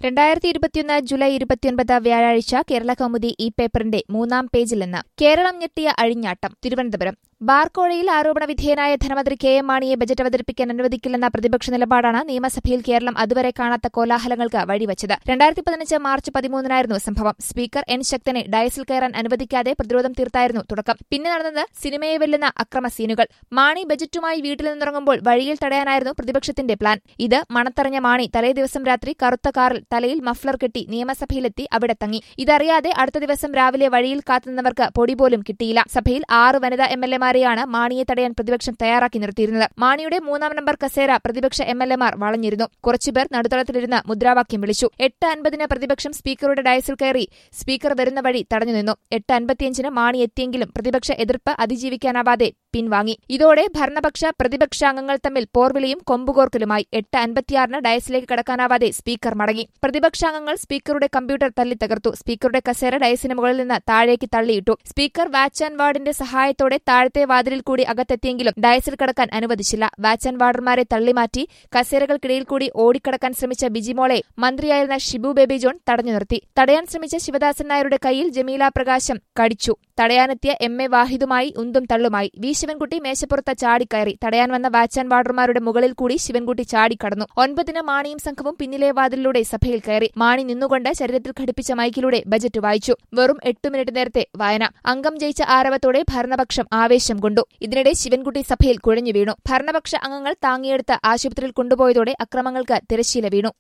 രണ്ടായിരത്തി ഇരുപത്തിയൊന്ന് ജൂലൈ ഇരുപത്തിയൊൻപത് വ്യാഴാഴ്ച കേരള കൗമുദി ഈ പേപ്പറിന്റെ മൂന്നാം പേജിൽ നിന്ന് കേരളം ഞെട്ടിയ അഴിഞ്ഞാട്ടം തിരുവനന്തപുരം ബാർക്കോഴയിൽ ആരോപണ വിധേയനായ ധനമന്ത്രി കെ എം മാണിയെ ബജറ്റ് അവതരിപ്പിക്കാൻ അനുവദിക്കില്ലെന്ന പ്രതിപക്ഷ നിലപാടാണ് നിയമസഭയിൽ കേരളം അതുവരെ കാണാത്ത കോലാഹലങ്ങൾക്ക് വഴിവച്ചത് രണ്ടായിരത്തി പതിനഞ്ച് മാർച്ച് പതിമൂന്നിനായിരുന്നു സംഭവം സ്പീക്കർ എൻ ശക്തനെ ഡയസിൽ കയറാൻ അനുവദിക്കാതെ പ്രതിരോധം തീർത്തായിരുന്നു തുടക്കം പിന്നെ നടന്നത് സിനിമയെ വെല്ലുന്ന അക്രമ സീനുകൾ മാണി ബജറ്റുമായി വീട്ടിൽ നിന്നിറങ്ങുമ്പോൾ വഴിയിൽ തടയാനായിരുന്നു പ്രതിപക്ഷത്തിന്റെ പ്ലാൻ ഇത് മണത്തറിഞ്ഞ മാണി തലേ ദിവസം രാത്രി കറുത്ത കാറിൽ തലയിൽ മഫ്ലർ കെട്ടി നിയമസഭയിലെത്തി അവിടെ തങ്ങി ഇതറിയാതെ അടുത്ത ദിവസം രാവിലെ വഴിയിൽ കാത്തുനിന്നവർക്ക് പൊടി പോലും കിട്ടിയില്ല സഭയിൽ ആറ് വനിതാ എം എൽ എമാരെയാണ് മാണിയെ തടയാൻ പ്രതിപക്ഷം തയ്യാറാക്കി നിർത്തിയിരുന്നത് മാണിയുടെ മൂന്നാം നമ്പർ കസേര പ്രതിപക്ഷ എം എൽ എമാർ വളഞ്ഞിരുന്നു കുറച്ചുപേർ നടുത്തളത്തിലിരുന്ന് മുദ്രാവാക്യം വിളിച്ചു എട്ട് അൻപതിന് പ്രതിപക്ഷം സ്പീക്കറുടെ ഡയസിൽ കയറി സ്പീക്കർ വരുന്ന വഴി തടഞ്ഞു നിന്നു എട്ട് അൻപത്തിയഞ്ചിന് മാണി എത്തിയെങ്കിലും പ്രതിപക്ഷ എതിർപ്പ് അതിജീവിക്കാനാവാതെ പിൻവാങ്ങി ഇതോടെ ഭരണപക്ഷ പ്രതിപക്ഷാംഗങ്ങൾ തമ്മിൽ പോർവിളിയും കൊമ്പുകോർക്കലുമായി എട്ട് അൻപത്തിയാറിന് ഡയസിലേക്ക് കടക്കാനാവാതെ സ്പീക്കർ മടങ്ങി പ്രതിപക്ഷാംഗങ്ങൾ സ്പീക്കറുടെ കമ്പ്യൂട്ടർ തല്ലി തകർത്തു സ്പീക്കറുടെ കസേര ഡയസിന് മുകളിൽ നിന്ന് താഴേക്ക് തള്ളിയിട്ടു സ്പീക്കർ വാച്ച് ആൻഡ് വാർഡിന്റെ സഹായത്തോടെ താഴത്തെ വാതിലിൽ കൂടി അകത്തെത്തിയെങ്കിലും ഡയസിൽ കടക്കാൻ അനുവദിച്ചില്ല വാച്ച് ആൻഡ് വാർഡർമാരെ തള്ളിമാറ്റി കസേരകൾക്കിടയിൽ കൂടി ഓടിക്കടക്കാൻ ശ്രമിച്ച ബിജിമോളെ മന്ത്രിയായിരുന്ന ഷിബു ബേബി ജോൺ തടഞ്ഞു നിർത്തി തടയാൻ ശ്രമിച്ച ശിവദാസൻ നായരുടെ കയ്യിൽ ജമീല പ്രകാശം കടിച്ചു തടയാനെത്തിയ എം എ വാഹിദുമായി ഉന്തും തള്ളുമായി വി ശിവൻകുട്ടി മേശപ്പുറത്ത് ചാടിക്കയറി തടയാൻ വന്ന വാച്ച് ആൻഡ് വാർഡർമാരുടെ മുകളിൽ കൂടി ശിവൻകുട്ടി ചാടിക്കടന്നു ഒൻപതിന് മാണിയും സംഘവും പിന്നിലെ വാതിലിലൂടെ സഭയിൽ കയറി മാണി നിന്നുകൊണ്ട് ശരീരത്തിൽ ഘടിപ്പിച്ച മൈക്കിലൂടെ ബജറ്റ് വായിച്ചു വെറും എട്ട് മിനിറ്റ് നേരത്തെ വായന അംഗം ജയിച്ച ആരവത്തോടെ ഭരണപക്ഷം ആവേശം കൊണ്ടു ഇതിനിടെ ശിവൻകുട്ടി സഭയിൽ കുഴഞ്ഞു വീണു ഭരണപക്ഷ അംഗങ്ങൾ താങ്ങിയെടുത്ത് ആശുപത്രിയിൽ കൊണ്ടുപോയതോടെ അക്രമങ്ങൾക്ക് തിരശ്ശീല വീണു